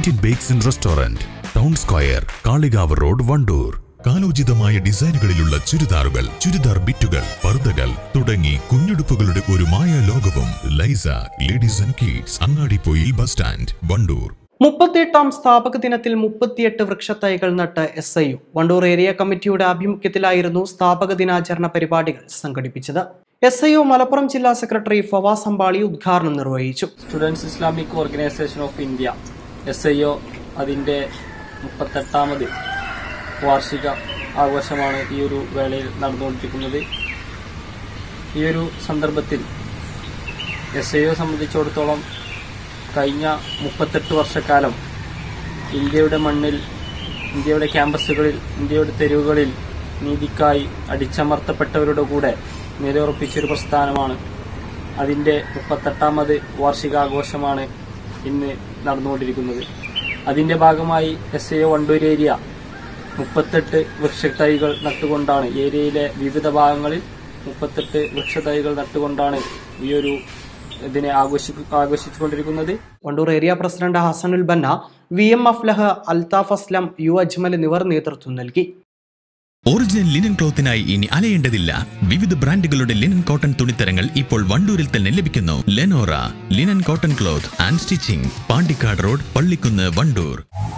Indian bakes and restaurant town square Kalikavu road Wandoor കാലോചിതമായ ഡിസൈനുകളിലുള്ള ചുരിദാറുകൾ ചുരിദാർ ബിറ്റുകൾ പർദ്ദകൾ തുടങ്ങി കുഞ്ഞുടുപ്പുകളുടെ ഒരു മായ ലോകവും Laisa ladies and kids Angadipoyil bus stand Wandoor മുപ്പത്തിയെട്ടാം സ്ഥാപക ദിനത്തിൽ മുപ്പത്തിയെട്ട് വൃക്ഷത്തൈകൾ നട്ട് S I O Wandoor area കമ്മിറ്റിയുടെ ആഭിമുഖ്യത്തിലായിരുന്നു സ്ഥാപക ദിനാചരണ പരിപാടികൾ സംഘടിപ്പിച്ചത് എസ് ഐ യു മലപ്പുറം ജില്ലാ സെക്രട്ടറി ഫവാസ് അമ്പാളി ഉദ്ഘാടനം നിർവഹിച്ചു students Islamic organisation of India S I O അതിൻ്റെ മുപ്പത്തെട്ടാമത് വാർഷിക ആഘോഷമാണ് ഈ ഒരു വേളയിൽ നടന്നുകൊണ്ടിരിക്കുന്നത് ഈ ഒരു സന്ദർഭത്തിൽ എസ് ഐ ഒ സംബന്ധിച്ചിടത്തോളം കഴിഞ്ഞ മുപ്പത്തെട്ട് വർഷക്കാലം ഇന്ത്യയുടെ മണ്ണിൽ ഇന്ത്യയുടെ ക്യാമ്പസുകളിൽ ഇന്ത്യയുടെ തെരുവുകളിൽ നീതിക്കായി അടിച്ചമർത്തപ്പെട്ടവരുടെ കൂടെ നിലയുറപ്പിച്ചൊരു പ്രസ്ഥാനമാണ് അതിൻ്റെ മുപ്പത്തെട്ടാമത് വാർഷികാഘോഷമാണ് ഇന്ന് നടന്നുകൊണ്ടിരിക്കുന്നത് അതിൻ്റെ ഭാഗമായി എസ് എ വണ്ടൂർ ഏരിയ മുപ്പത്തെട്ട് വൃക്ഷത്തൈകൾ നട്ടുകൊണ്ടാണ് ഏരിയയിലെ വിവിധ ഭാഗങ്ങളിൽ മുപ്പത്തെട്ട് വൃക്ഷത്തൈകൾ നട്ടുകൊണ്ടാണ് ഈ ഒരു ഇതിനെ ആഘോഷി ആഘോഷിച്ചുകൊണ്ടിരിക്കുന്നത് Wandoor area president Hasanul Banna V M Aflah Althaf Aslam U Ajmal എന്നിവർ നേതൃത്വം നൽകി ഒറിജിനൽ ലിനൻ ക്ലോത്തിനായി ഇനി അലയേണ്ടതില്ല വിവിധ ബ്രാൻഡുകളുടെ ലിനൻ കോട്ടൺ തുണിത്തരങ്ങൾ ഇപ്പോൾ വണ്ടൂരിൽ തന്നെ ലഭിക്കുന്നു Lenora linen cotton cloth and stitching Pandikkad road Pallikkunnu Wandoor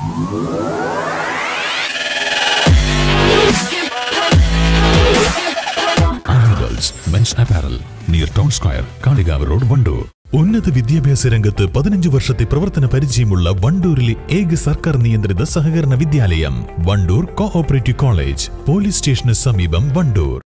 animals men's apparel near town square Kalikavu road Wandoor ഉന്നത വിദ്യാഭ്യാസ രംഗത്ത് പതിനഞ്ച് വർഷത്തെ പ്രവർത്തന പരിചയമുള്ള വണ്ടൂരിലെ ഏക സർക്കാർ നിയന്ത്രിത സഹകരണ വിദ്യാലയം വണ്ടൂർ കോഓപ്പറേറ്റീവ് കോളേജ് പോലീസ് സ്റ്റേഷന് സമീപം വണ്ടൂർ